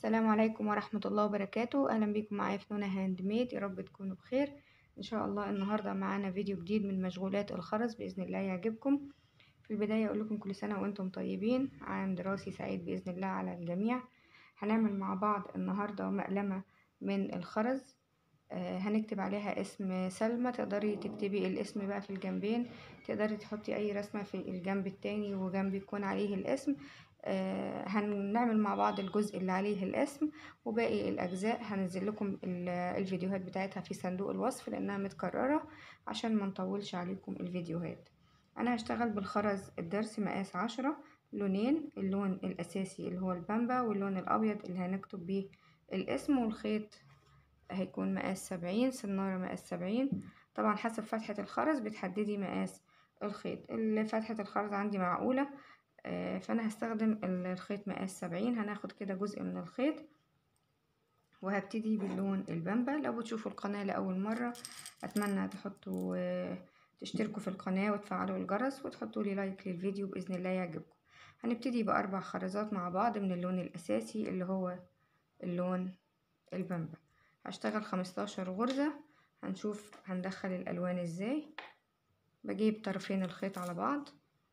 السلام عليكم ورحمة الله وبركاته أهلا بيكم معايا في نونا هاند ميد يا رب تكونوا بخير إن شاء الله النهاردة معانا فيديو جديد من مشغولات الخرز بإذن الله يعجبكم في البداية أقول لكم كل سنة وأنتم طيبين عام دراسي سعيد بإذن الله على الجميع هنعمل مع بعض النهاردة مقلمة من الخرز آه هنكتب عليها اسم سلمى تقدري تكتبي الاسم بقى في الجنبين تقدري تحطي أي رسمة في الجنب التاني وجنب يكون عليه الاسم آه هنعمل مع بعض الجزء اللي عليه الاسم وباقي الأجزاء هنزل لكم الفيديوهات بتاعتها في صندوق الوصف لأنها متكررة عشان ما نطولش عليكم الفيديوهات أنا هشتغل بالخرز الدرس مقاس عشرة لونين اللون الأساسي اللي هو البامبا واللون الأبيض اللي هنكتب بيه الاسم والخيط هيكون مقاس سبعين سنارة مقاس سبعين طبعا حسب فتحة الخرز بتحددي مقاس الخيط اللي فتحة الخرز عندي معقولة فانا هستخدم الخيط مقاس سبعين هناخد كده جزء من الخيط وهبتدي باللون البامبا لو بتشوفوا القناة لأول مرة أتمنى تحطوا تشتركوا في القناة وتفعلوا الجرس وتحطوا لي لايك للفيديو بإذن الله يعجبكم هنبتدي بأربع خرزات مع بعض من اللون الأساسي اللي هو اللون البامبا هشتغل خمستاشر غرزة هنشوف هندخل الألوان ازاي بجيب طرفين الخيط على بعض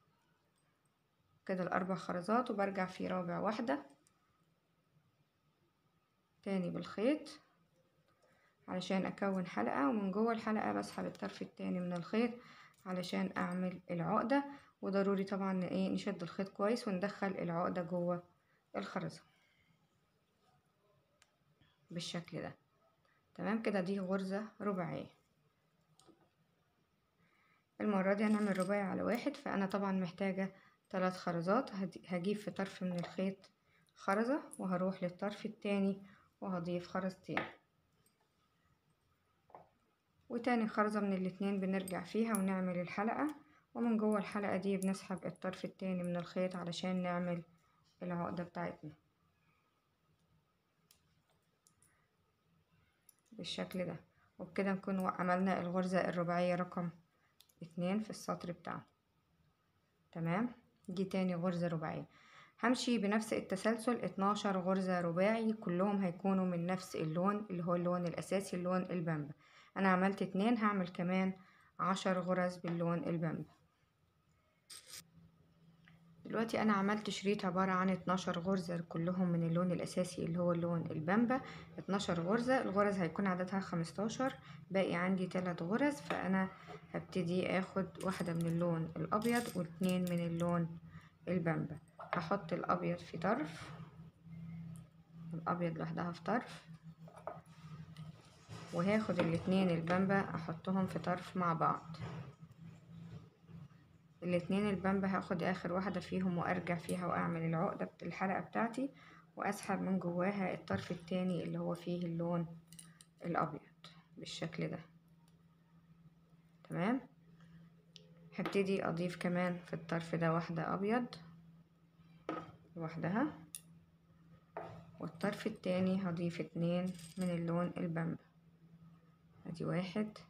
كده الأربع خرزات وبرجع في رابع واحدة تاني بالخيط علشان أكون حلقة ومن جوه الحلقة بسحب الطرف التاني من الخيط علشان أعمل العقدة وضروري طبعا ايه نشد الخيط كويس وندخل العقدة جوه الخرزة بالشكل ده تمام كده دي غرزة رباعية المرة دي هنعمل رباعي على واحد فأنا طبعا محتاجة ثلاث خرزات هجيب في طرف من الخيط خرزة وهروح للطرف التاني وهضيف خرزتين وتاني خرزة من الاتنين بنرجع فيها ونعمل الحلقة ومن جوه الحلقة دي بنسحب الطرف التاني من الخيط علشان نعمل العقدة بتاعتنا بالشكل ده وبكده نكون عملنا الغرزة الرباعية رقم اتنين في السطر بتاعنا تمام دي تاني غرزة رباعية همشي بنفس التسلسل اتناشر غرزة رباعي كلهم هيكونوا من نفس اللون اللي هو اللون الأساسي اللون البامبا أنا عملت اتنين هعمل كمان عشر غرز باللون البامبا دلوقتي أنا عملت شريط عبارة عن اتناشر غرزة كلهم من اللون الأساسي اللي هو اللون البامبا اتناشر غرزة الغرز هيكون عددها خمستاشر باقي عندي تلات غرز فأنا هبتدي اخد واحدة من اللون الأبيض واتنين من اللون البامبا هحط الأبيض في طرف الأبيض لوحدها في طرف وهاخد الاتنين البامبا احطهم في طرف مع بعض الاتنين البامبا هاخد اخر واحدة فيهم وارجع فيها واعمل العقدة الحلقة بتاعتي واسحب من جواها الطرف التاني اللي هو فيه اللون الابيض بالشكل ده تمام هبتدي اضيف كمان في الطرف ده واحدة ابيض لوحدها والطرف التاني هضيف اتنين من اللون البامبا ادي واحد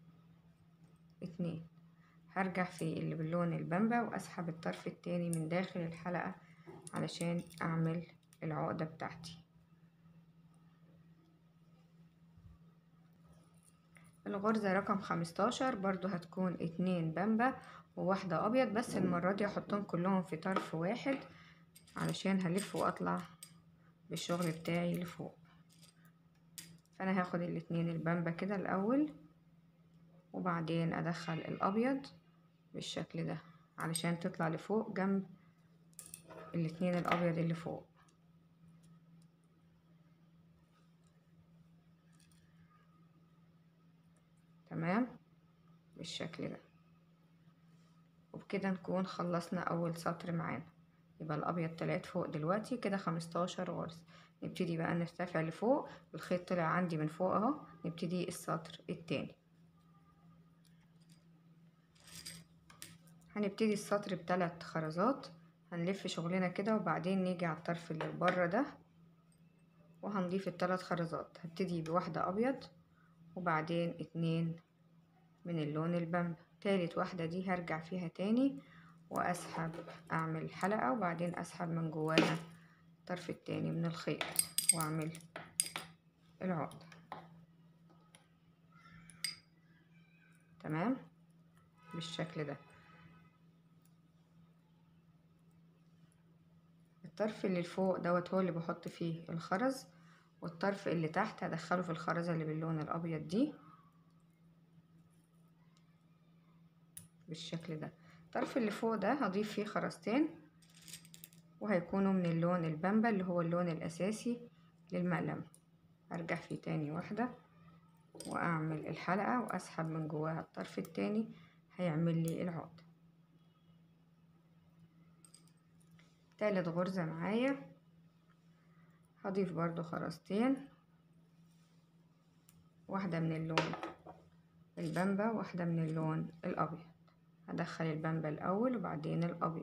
اتنين هرجع في اللي باللون البامبا واسحب الطرف التاني من داخل الحلقة علشان اعمل العقدة بتاعتي الغرزة رقم خمستاشر برضو هتكون اتنين بامبا وواحدة ابيض بس المرة دي هحطهم كلهم في طرف واحد علشان هلف واطلع بالشغل بتاعي لفوق فانا هاخد الاتنين البامبا كده الاول وبعدين ادخل الابيض بالشكل ده علشان تطلع لفوق جنب الاتنين الابيض اللي فوق تمام بالشكل ده وبكده نكون خلصنا اول سطر معانا يبقى الابيض طلعت فوق دلوقتي كده خمستاشر غرز نبتدي بقى نرتفع لفوق الخيط طلع عندي من فوق اهو نبتدي السطر التاني هنبتدي السطر بثلاث خرزات هنلف شغلنا كده وبعدين نيجي على الطرف اللي بره ده وهنضيف الثلاث خرزات هبتدي بواحدة ابيض وبعدين اتنين من اللون البامبا تالت واحدة دي هرجع فيها تاني واسحب اعمل حلقة وبعدين اسحب من جواها الطرف التاني من الخيط واعمل العقدة تمام بالشكل ده الطرف اللي فوق دوت هو اللي بحط فيه الخرز والطرف اللي تحت هدخله في الخرزة اللي باللون الابيض دي بالشكل ده الطرف اللي فوق ده هضيف فيه خرزتين وهيكونوا من اللون البامبا اللي هو اللون الاساسي للمقلم ارجع فيه تاني واحدة واعمل الحلقة واسحب من جواها الطرف التاني هيعمل لي العقدة تالت غرزة معايا هضيف برضو خرزتين واحدة من اللون البامبا واحدة من اللون الابيض هدخل البامبا الاول وبعدين الابيض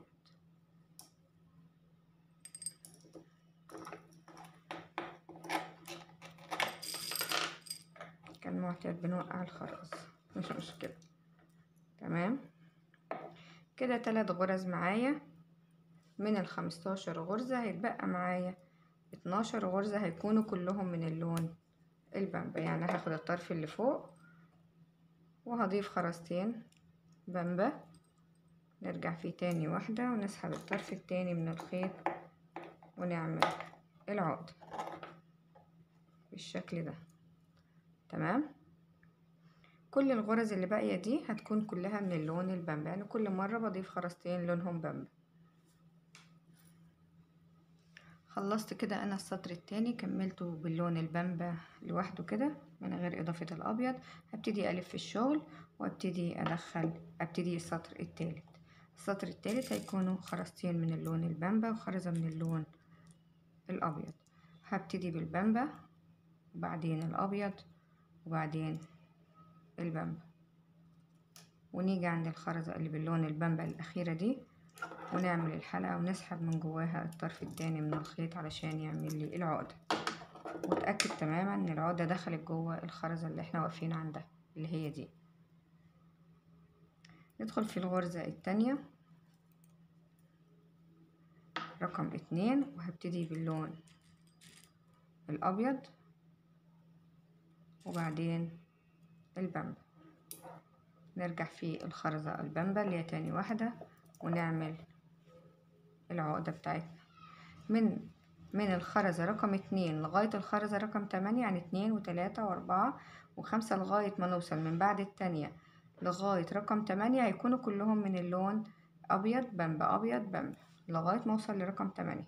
كان معتاد بنوقع الخرز مش مشكلة تمام كده تلات غرز معايا من الخمستاشر غرزة هيتبقى معايا اتناشر غرزة هيكونوا كلهم من اللون البامبا يعني هاخد الطرف اللي فوق وهضيف خرزتين بامبا نرجع فيه تاني واحدة ونسحب الطرف التاني من الخيط ونعمل العقدة بالشكل ده تمام كل الغرز اللي باقية دي هتكون كلها من اللون البامبا يعني كل مرة بضيف خرزتين لونهم بامبا خلصت كده انا السطر التاني كملته باللون البامبا لوحده كده من غير اضافة الابيض هبتدي الف في الشغل وابتدي ادخل ابتدي السطر التالت السطر التالت هيكونوا خرزتين من اللون البامبا وخرزة من اللون الابيض هبتدي بالبامبا وبعدين الابيض وبعدين البامبا ونيجي عند الخرزة اللي باللون البامبا الأخيرة دي ونعمل الحلقة ونسحب من جواها الطرف التاني من الخيط علشان يعمل لي العقدة وتأكد تماما ان العقدة دخلت جوه الخرزة اللي احنا واقفين عندها اللي هي دي ندخل في الغرزة التانية رقم اتنين وهبتدي باللون الأبيض وبعدين البامبا نرجع في الخرزة البامبا اللي هي تاني واحدة ونعمل العقدة بتاعتنا من من الخرزة رقم اتنين لغاية الخرزة رقم تمانية يعني اتنين وتلاتة واربعة وخمسة لغاية ما نوصل من بعد التانية لغاية رقم تمانية هيكونوا كلهم من اللون أبيض بامبا أبيض بامبا لغاية ما أوصل لرقم تمانية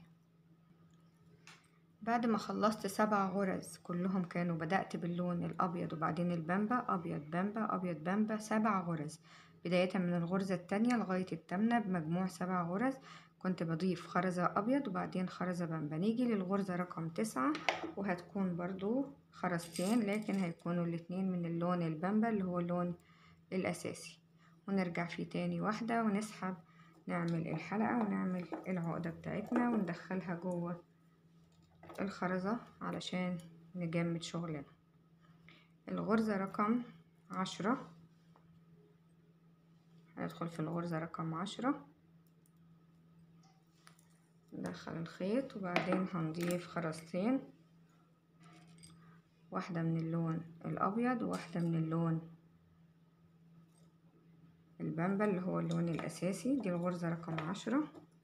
بعد ما خلصت سبع غرز كلهم كانوا بدأت باللون الأبيض وبعدين البامبا أبيض بامبا أبيض بامبا سبع غرز بداية من الغرزة التانية لغاية التامنة بمجموع سبع غرز كنت بضيف خرزة أبيض وبعدين خرزة بامبا نيجي للغرزة رقم تسعة وهتكون برضو خرزتين لكن هيكونوا الاتنين من اللون البامبا اللي هو اللون الأساسي ونرجع فيه تاني واحدة ونسحب نعمل الحلقة ونعمل العقدة بتاعتنا وندخلها جوه الخرزة علشان نجمد شغلنا الغرزة رقم عشرة هندخل في الغرزة رقم عشرة ندخل الخيط وبعدين هنضيف خرزتين واحدة من اللون الأبيض وواحدة من اللون البامبا اللي هو اللون الأساسي دي الغرزة رقم عشرة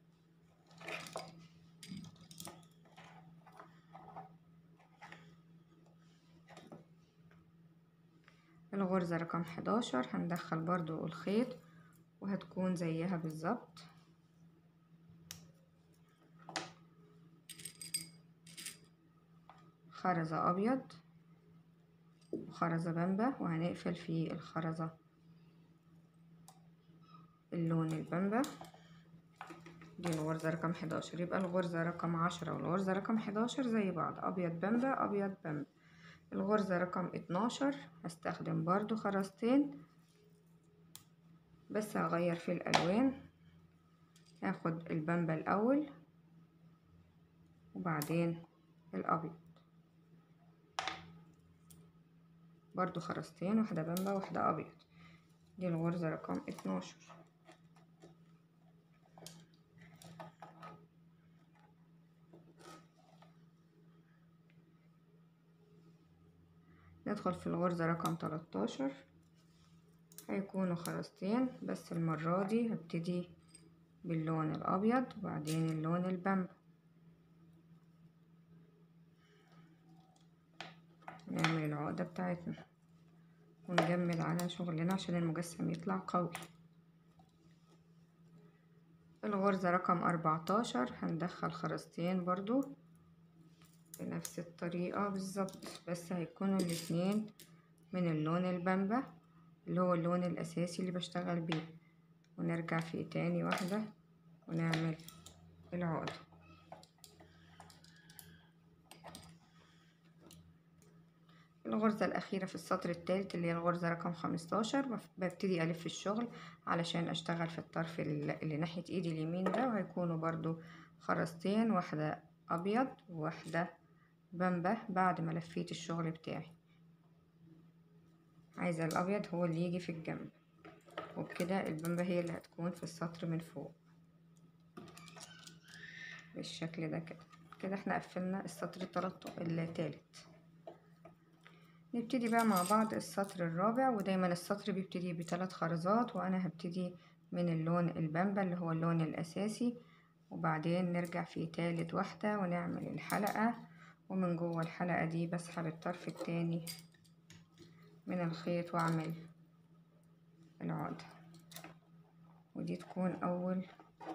الغرزة رقم حداشر هندخل برضو الخيط وهتكون زيها بالظبط خرزة أبيض وخرزة بامبا وهنقفل في الخرزة اللون البامبا دي الغرزة رقم حداشر يبقى الغرزة رقم عشرة والغرزة رقم حداشر زي بعض أبيض بامبا أبيض بامبا الغرزة رقم اتناشر هستخدم برضو خرزتين بس هغير في الألوان هاخد البامبا الأول وبعدين الأبيض برضو خرزتين واحدة بامبا واحدة أبيض دي الغرزة رقم اتناشر ندخل في الغرزة رقم 13 هيكونوا خرزتين بس المرة دي هبتدي باللون الأبيض وبعدين اللون البامبا نعمل العقدة بتاعتنا ونجمل على شغلنا عشان المجسم يطلع قوي الغرزة رقم أربعتاشر هندخل خرزتين برضو بنفس الطريقة بالظبط بس هيكونوا الاتنين من اللون البامبا اللي هو اللون الأساسي اللي بشتغل بيه ونرجع في تاني واحدة ونعمل العقدة الغرزة الأخيرة في السطر التالت اللي هي الغرزة رقم خمستاشر ببتدي ألف الشغل علشان أشتغل في الطرف اللي ناحية إيدي اليمين ده وهيكونوا برضو خرزتين واحدة أبيض وواحدة بامبا بعد ما لفيت الشغل بتاعي عايزة الأبيض هو اللي يجي في الجنب وبكده البامبا هي اللي هتكون في السطر من فوق بالشكل ده كده كده احنا قفلنا السطر التالت نبتدي بقى مع بعض السطر الرابع ودايما السطر بيبتدي بثلاث خرزات وانا هبتدي من اللون البامبا اللي هو اللون الاساسي وبعدين نرجع في تالت واحدة ونعمل الحلقة ومن جوه الحلقة دي بسحب الطرف التاني من الخيط واعمل العقدة ودي تكون اول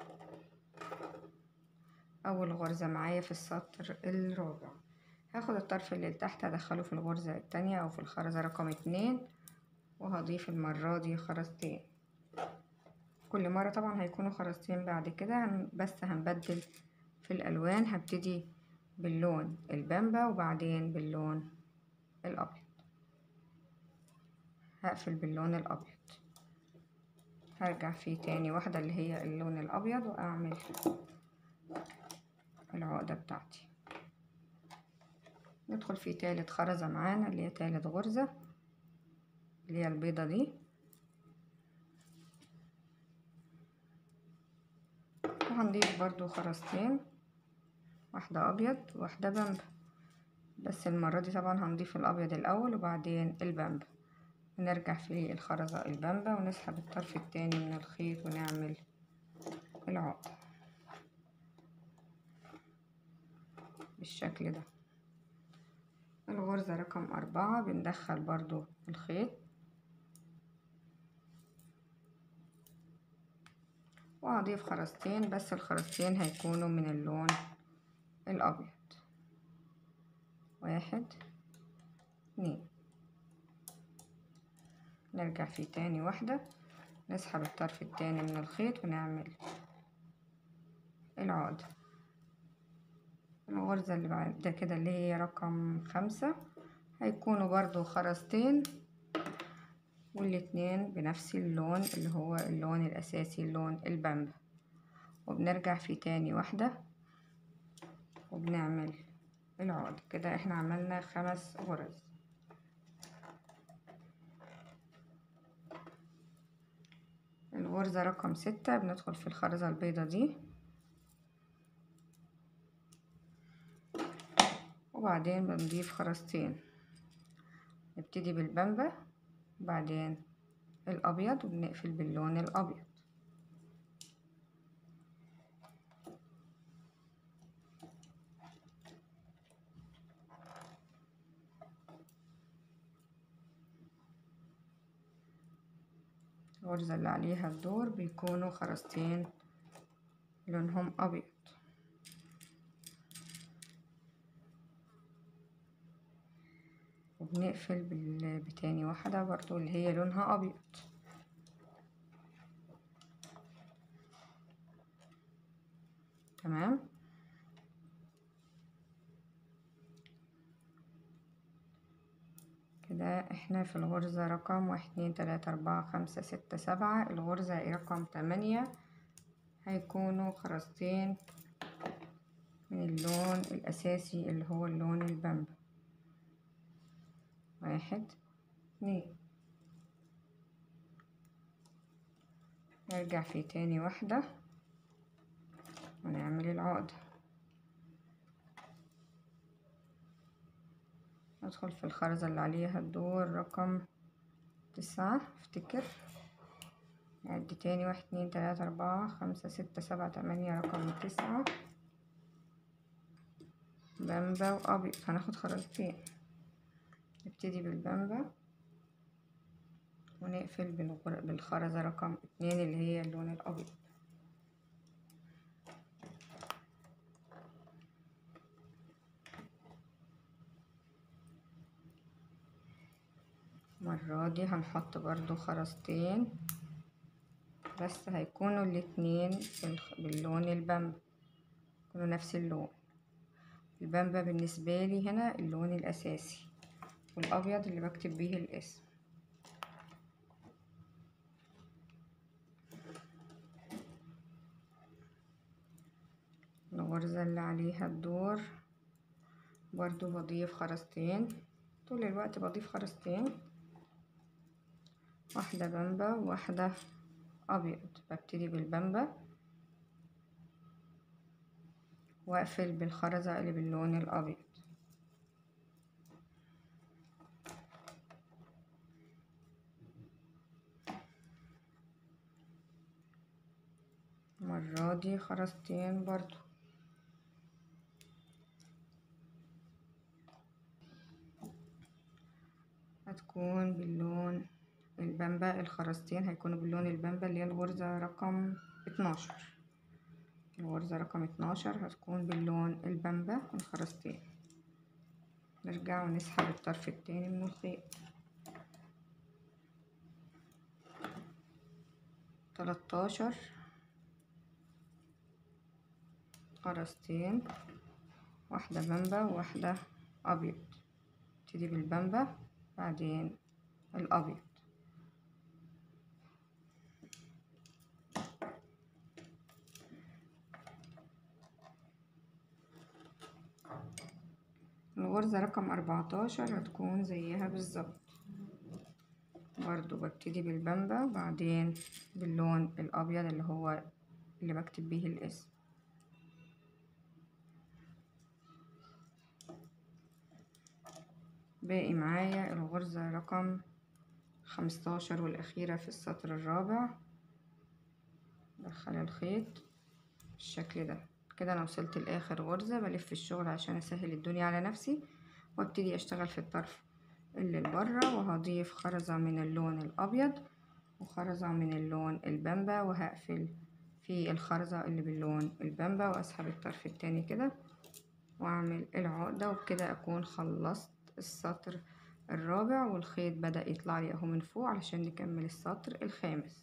اول غرزة معايا في السطر الرابع هاخد الطرف اللي تحت ادخله في الغرزة التانية او في الخرزة رقم اتنين وهضيف المرة دي خرزتين كل مرة طبعا هيكونوا خرزتين بعد كده بس هنبدل في الالوان هبتدي باللون البامبا وبعدين باللون الابيض هقفل باللون الابيض هرجع فيه تاني واحدة اللي هي اللون الابيض واعمل العقدة بتاعتي ندخل في تالت خرزة معانا اللي هي تالت غرزة اللي هي البيضة دي وهنضيف برضو خرزتين واحدة ابيض واحدة بامبا بس المرة دي طبعا هنضيف الابيض الاول وبعدين البامبا ونرجع في الخرزة البامبا ونسحب الطرف التاني من الخيط ونعمل العقدة بالشكل ده الغرزة رقم أربعة بندخل برضو الخيط وهضيف خرزتين بس الخرزتين هيكونوا من اللون الأبيض واحد اتنين نرجع في تاني واحدة نسحب الطرف التاني من الخيط ونعمل العقدة الغرزة اللي بعد ده كده اللي هي رقم خمسة هيكونوا برضو خرزتين والاتنين بنفس اللون اللي هو اللون الأساسي اللون البامبا وبنرجع في تاني واحدة وبنعمل العقدة كده احنا عملنا خمس غرز الغرزة رقم ستة بندخل في الخرزة البيضة دي وبعدين بنضيف خرزتين نبتدي بالبامبا وبعدين الأبيض وبنقفل باللون الأبيض الغرزة اللي عليها الدور بيكونوا خرزتين لونهم أبيض وبنقفل بتاني واحدة برضو اللي هي لونها أبيض تمام كده احنا في الغرزة رقم واحد اتنين تلاتة أربعة خمسة ستة سبعة الغرزة رقم تمانية هيكونوا خرزتين من اللون الأساسي اللي هو اللون البامبا واحد اتنين نرجع في تاني واحدة ونعمل العقدة ادخل في الخرزة اللي عليها الدور رقم تسعة افتكر عد تاني واحد اتنين تلاتة اربعة خمسة ستة سبعة تمانية رقم تسعة بامبا وابيض هناخد خرزتين نبتدي بالبامبا ونقفل بالغر- بالخرزة رقم اتنين اللي هي اللون الابيض المرة دي هنحط برضو خرزتين بس هيكونوا الاتنين بالخ- باللون البامبا يكونوا نفس اللون البامبا بالنسبة لي هنا اللون الأساسي والأبيض اللي بكتب بيه الاسم الغرزة اللي عليها الدور برضو بضيف خرزتين طول الوقت بضيف خرزتين واحدة بامبا وواحدة أبيض ببتدي بالبامبا وأقفل بالخرزة اللي باللون الأبيض المرة دي خرزتين برضو هتكون باللون البامبا الخرزتين هيكونوا باللون البامبا اللي هي الغرزة رقم اتناشر الغرزة رقم اتناشر هتكون باللون البامبا الخرزتين نرجع ونسحب الطرف التاني من الخيط تلاتاشر خرزتين واحدة بامبا وواحدة أبيض ابتدي بالبامبا بعدين الأبيض الغرزة رقم أربعتاشر هتكون زيها بالظبط برضو ببتدي بالبامبا بعدين باللون الأبيض اللي هو اللي بكتب بيه الاسم باقي معايا الغرزة رقم خمستاشر والأخيرة في السطر الرابع دخل الخيط بالشكل ده كده أنا وصلت لآخر غرزة بلف الشغل عشان أسهل الدنيا على نفسي وابتدي أشتغل في الطرف اللي لبره وهضيف خرزة من اللون الأبيض وخرزة من اللون البامبا وهقفل في الخرزة اللي باللون البامبا وأسحب الطرف التاني كده وأعمل العقدة وبكده أكون خلصت السطر الرابع والخيط بدأ يطلع لي اهو من فوق علشان نكمل السطر الخامس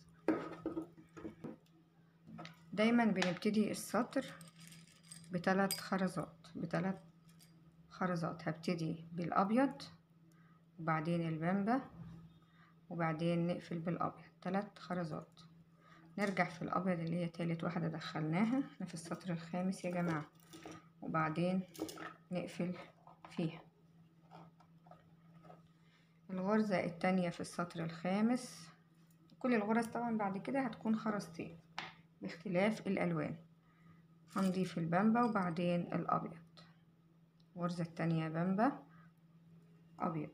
دايما بنبتدي السطر بثلاث خرزات بثلاث خرزات هبتدي بالابيض وبعدين البامبا وبعدين نقفل بالابيض ثلاث خرزات نرجع في الابيض اللي هي تالت واحده دخلناها احنا في السطر الخامس يا جماعه وبعدين نقفل فيها الغرزة التانية في السطر الخامس كل الغرز طبعا بعد كده هتكون خرزتين باختلاف الألوان هنضيف البامبا وبعدين الأبيض الغرزة التانية بامبا أبيض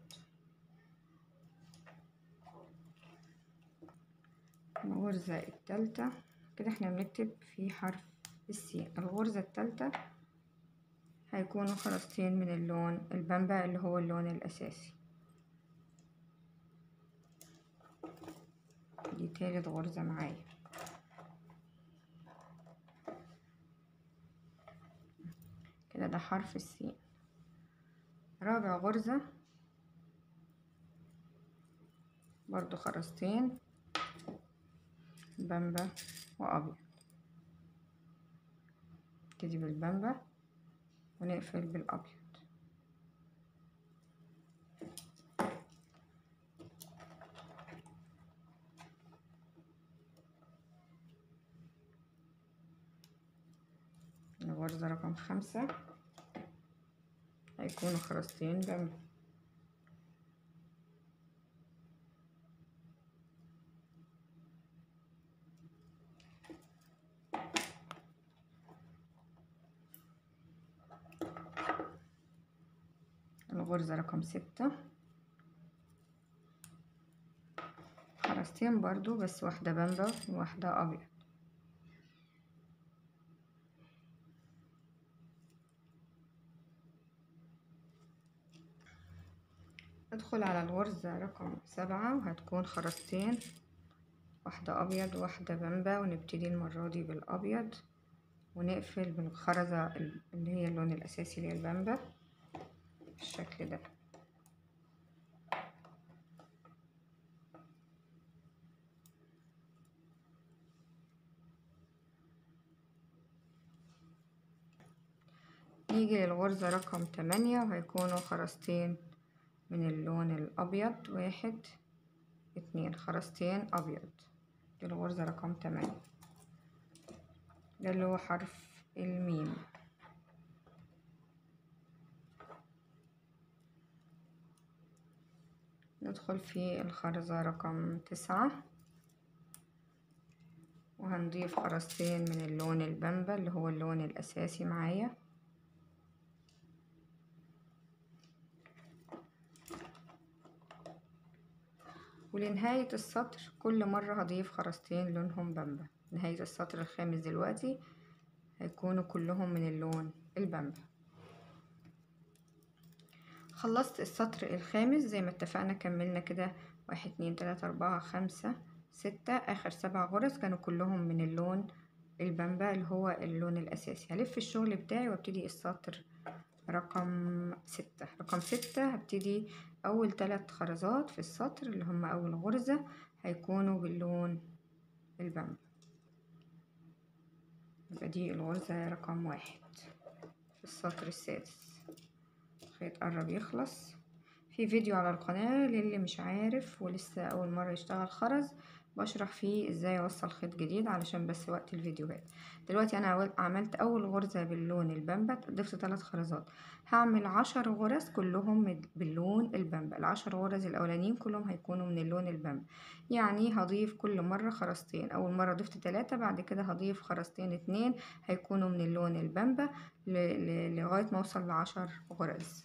الغرزة التالتة كده احنا بنكتب في حرف السين الغرزة التالتة هيكونوا خرزتين من اللون البامبا اللي هو اللون الأساسي دي تالت غرزة معايا كده ده حرف السين رابع غرزة برضو خرزتين بامبا وأبيض نبتدي بالبامبا ونقفل بالأبيض الغرزة رقم خمسة هيكونوا خرزتين بامبا الغرزة رقم ستة خرزتين برضو بس واحدة بامبا وواحدة أبيض ادخل على الغرزة رقم سبعة وهتكون خرزتين واحدة أبيض وواحدة بامبا ونبتدي المرة دي بالأبيض ونقفل بالخرزة اللي هي اللون الأساسي اللي هي البامبا بالشكل ده نيجي للغرزة رقم تمانية وهيكونوا خرزتين من اللون الأبيض واحد اتنين خرزتين أبيض دي الغرزة رقم تمانية ده اللي هو حرف الميم ندخل في الخرزة رقم تسعة وهنضيف خرزتين من اللون البامبا اللي هو اللون الأساسي معايا ولنهاية السطر كل مرة هضيف خرزتين لونهم بامبا نهاية السطر الخامس دلوقتي هيكونوا كلهم من اللون البامبا خلصت السطر الخامس زي ما اتفقنا كملنا كده واحد اتنين تلاتة أربعة خمسة ستة آخر سبع غرز كانوا كلهم من اللون البامبا اللي هو اللون الأساسي هلف الشغل بتاعي وابتدي السطر رقم ستة رقم ستة هبتدي أول تلات خرزات في السطر اللي هم أول غرزة هيكونوا باللون البامبا يبقى دي الغرزة رقم واحد في السطر السادس الخيط قرب يخلص في فيديو على القناة للي مش عارف ولسه أول مرة يشتغل خرز بشرح فيه ازاي اوصل خيط جديد علشان بس وقت الفيديوهات دلوقتي انا عملت اول غرزة باللون البامبا ضفت ثلاث خرزات هعمل عشر غرز كلهم باللون البامبا العشر غرز الاولانيين كلهم هيكونوا من اللون البامبا يعني هضيف كل مرة خرزتين اول مرة ضفت ثلاثة بعد كده هضيف خرزتين اتنين هيكونوا من اللون البامبا لغاية ما اوصل لعشر غرز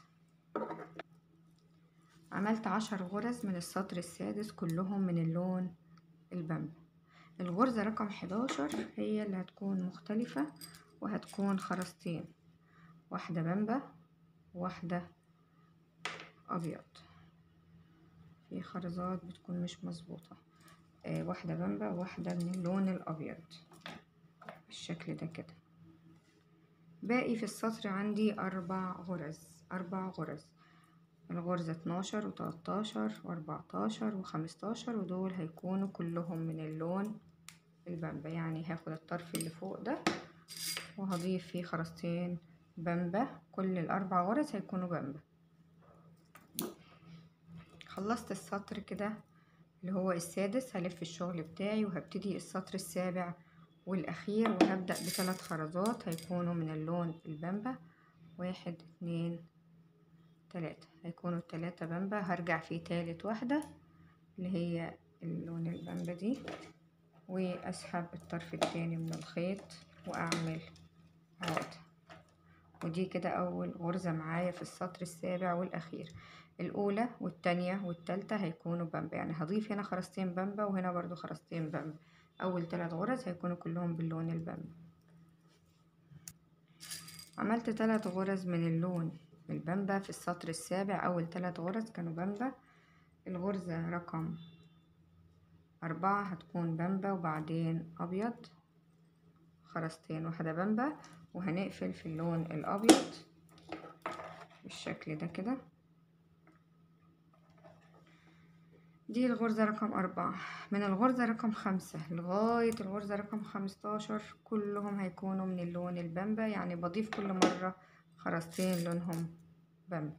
عملت عشر غرز من السطر السادس كلهم من اللون البامبا الغرزة رقم حداشر هي اللي هتكون مختلفة وهتكون خرزتين واحدة بامبا وواحدة أبيض في خرزات بتكون مش مظبوطة آه واحدة بامبا وواحدة من اللون الأبيض بالشكل ده كده باقي في السطر عندي أربع غرز أربع غرز الغرزة اتناشر وتلاتاشر وأربعتاشر وخمستاشر ودول هيكونوا كلهم من اللون البامبا يعني هاخد الطرف اللي فوق ده وهضيف فيه خرزتين بامبا كل الأربع غرز هيكونوا بامبا خلصت السطر كده اللي هو السادس هلف الشغل بتاعي وهبتدي السطر السابع والأخير وهبدأ بثلاث خرزات هيكونوا من اللون البامبا واحد اتنين تلاتة هيكونوا التلاتة بامبا هرجع في تالت واحدة اللي هي اللون البامبا دي واسحب الطرف التاني من الخيط واعمل عقدة ودي كده اول غرزة معايا في السطر السابع والاخير الاولى والتانية والتالتة هيكونوا بامبا يعني هضيف هنا خرزتين بامبا وهنا برضو خرزتين بامبا اول تلات غرز هيكونوا كلهم باللون البامبا عملت تلات غرز من اللون البامبا في السطر السابع أول ثلاث غرز كانوا بامبا الغرزة رقم أربعة هتكون بامبا وبعدين أبيض خرزتين واحدة بامبا وهنقفل في اللون الأبيض بالشكل ده كده دي الغرزة رقم أربعة من الغرزة رقم خمسة لغاية الغرزة رقم خمستاشر كلهم هيكونوا من اللون البامبا يعني بضيف كل مرة خرزتين لونهم بامبا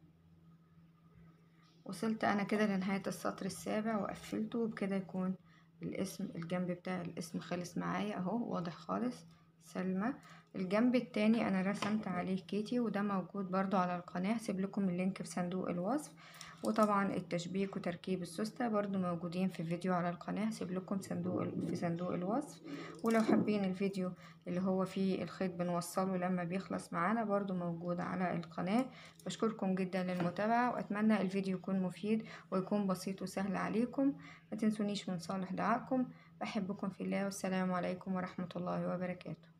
وصلت انا كده لنهاية السطر السابع وقفلته وبكده يكون الاسم الجنب بتاع الاسم خلص معايا اهو واضح خالص سلمى الجنب التاني انا رسمت عليه كيتي وده موجود برضو على القناة هسيب لكم اللينك في صندوق الوصف وطبعا التشبيك وتركيب السوستة برضو موجودين في فيديو على القناة هسيب لكم صندوق في صندوق الوصف ولو حابين الفيديو اللي هو فيه الخيط بنوصله لما بيخلص معانا برضو موجود على القناة بشكركم جدا للمتابعة واتمنى الفيديو يكون مفيد ويكون بسيط وسهل عليكم ما تنسونيش من صالح دعائكم بحبكم في الله والسلام عليكم ورحمة الله وبركاته